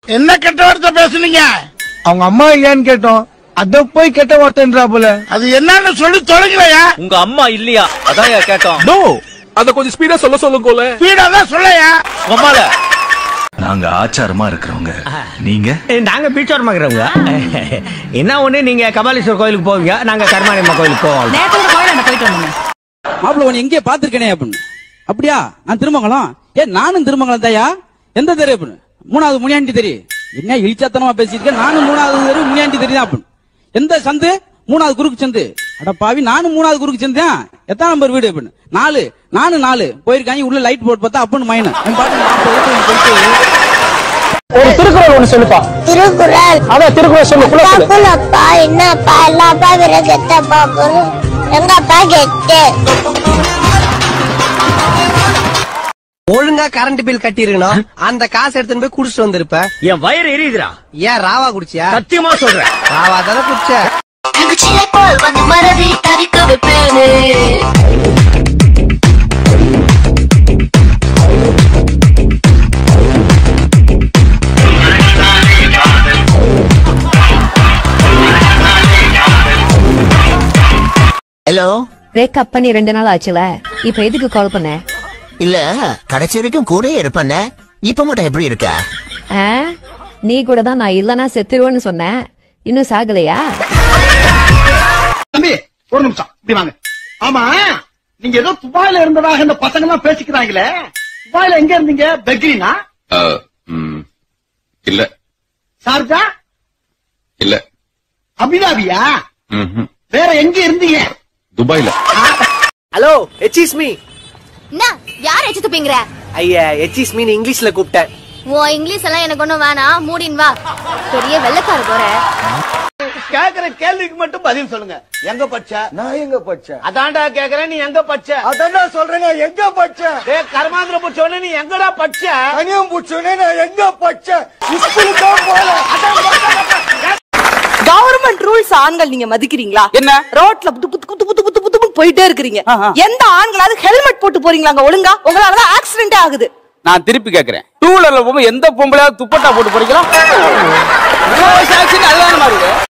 என்ன கெட்ட வார்த்தை பேசுனீங்க அவங்க அம்மா இல்லையான்னு கேட்டோம் அத போய் கெட்ட வார்த்தைன்றா போல அது என்னன்னு சொல்லி தொலைங்களையா உங்க அம்மா இல்லையா அதான் கேட்டோம் நோ அத கொஞ்சம் ஸ்பீடா சொல்ல சொல்லுங்கோல ஸ்பீடா தான் சொல்லையா உமால நாங்க ஆச்சாரமா இருக்கிறவங்க நீங்க நாங்க பீச்சோர் மகிறவங்க என்ன ஒண்ணு நீங்க கபாலீஸ்வரர் கோயிலுக்கு போவீங்க நாங்க கருமாரியம்மா கோயிலுக்கு போவோம் நேரத்தோட கோயிலாண்ட போயிட்டு வந்தோங்க மாப்பிள்ள உன்னை எங்கேயே பாத்திருக்கேனே அப்படின்னு அப்படியா நான் திருமங்கலம் ஏ நானும் திருமங்கலம் தாயா எந்த தெரு அப்படின்னு மூணாவது முனியாண்டி தெரு என்ன இழிச்சாத்தனமா பேசியிருக்கேன் நானும் மூணாவது தெரு முனியாண்டி தெரு தான் அப்படின்னு எந்த சந்து மூணாவது குறுக்கு சந்து அட பாவி நானும் மூணாவது குறுக்கு சந்து தான் எத்தனை நம்பர் வீடு அப்படின்னு நாலு நானும் நாலு போயிருக்காங்க உள்ள லைட் போட்டு பார்த்தா அப்படின்னு மைனு என் பாட்டு நாற்பது வருஷம் போயிட்டு ஒரு திருக்குறள் ஒண்ணு சொல்லுப்பா திருக்குறள் அதான் திருக்குறள் சொல்லு full ஆ சொல்லு. அப்பா என்னப்பா எல்லாப்பா விறகத்தப்பா பொருள் எங்கப்பா கெட்டு ஒழுங்கா கரண்ட் பில் கட்டிருக்கணும் அந்த காசு எடுத்துன்னு போய் குடிச்சிட்டு வந்திருப்ப என் வயிறு எரியுதுடா ஏன் ராவா குடிச்சியா சத்தியமா சொல்றேன் ராவா தானே குடிச்ச சிலை போல் வந்து மனதை தரிக்க வைப்பேனே ஹலோ பிரேக்கப் பண்ணி ரெண்டு நாள் ஆச்சுல இப்ப எதுக்கு கால் பண்ண இல்ல கடைசி வரைக்கும் கூட இருப்பேன் இப்ப மட்டும் எப்படி இருக்க ஆ? நீ கூட தான் நான் இல்லனா செத்துருவேன்னு சொன்னேன் இன்னும் சாகலையா தம்பி ஒரு நிமிஷம் இப்படி வாங்க ஆமா நீங்க ஏதோ துபாயில இருந்ததாக இந்த பசங்க எல்லாம் பேசிக்கிறாங்களே துபாயில எங்க இருந்தீங்க பெக்ரினா இல்ல சார்ஜா இல்ல அபிதாபியா வேற எங்க இருந்தீங்க துபாய்ல ஹலோ எச்சிஸ் மீ என்ன யார் எச்சு துப்பிங்கிற ஐயா எச்சிஸ் மீன் இங்கிலீஷ்ல கூப்பிட்டேன் உன் இங்கிலீஷ் எல்லாம் எனக்கு ஒண்ணும் வேணாம் மூடின் வா பெரிய வெள்ளக்கார போற கேக்குற கேள்விக்கு மட்டும் பதில் சொல்லுங்க எங்க பச்ச நான் எங்க பச்சேன் அதான்டா கேக்குறேன் நீ எங்க பச்ச அதான் சொல்றேங்க எங்க பச்சேன் டேய் கர்மாந்திர புடிச்சவனே நீ எங்கடா பச்ச தனியம் பூச்சோனே நான் எங்க பச்சேன் ஸ்கூலுக்கு தான் போல கவர்மெண்ட் ரூல்ஸ் ஆண்கள் நீங்க மதிக்கிறீங்களா என்ன? ரோட்ல புத்து புத்து புத்து புத்து புத்து புத்து போயிட்டே இருக்கிறீங்க எந்த ஆண்களாவது ஹெல்மெட் போட்டு போறீங்களாங்க ஒழுங்கா உங்களாலதான் ஆக்சிடென்ட் ஆகுது நான் திருப்பி கேக்குறேன் டூ வீலர்ல போகும்போது எந்த பொம்பளையாவது துப்பட்டா போட்டு போறீங்களா அதுதான் மாறுது